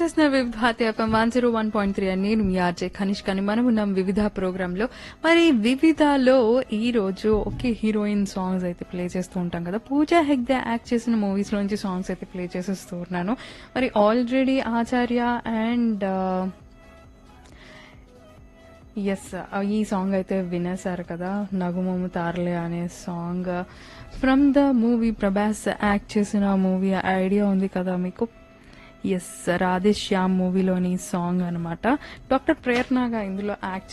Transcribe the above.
చేసిన వివిధాతి FM one zero one point three అని నేను మీ ఆర్జే ఖనిష్ కానీ మనం ఉన్నాం వివిధ ప్రోగ్రామ్ లో మరి వివిధలో ఈ రోజు ఒకే హీరోయిన్ సాంగ్స్ అయితే ప్లే చేస్తూ ఉంటాం కదా పూజా హెగ్దే యాక్ట్ చేసిన మూవీస్ లోంచి సాంగ్స్ అయితే ప్లే చేసేస్తూ ఉన్నాను మరి ఆల్రెడీ ఆచార్య అండ్ ఎస్ ఈ సాంగ్ అయితే వినేశారు కదా నగుమము తారలే అనే song from the movie Prabhas act చేసిన మూవీ ఐడియా ఉంది కదా మీకు ఎస్ రాధేశ్యామ్ మూవీలోని సాంగ్ అనమాట డాక్టర్ ప్రేరణగా ఇందులో యాక్ట్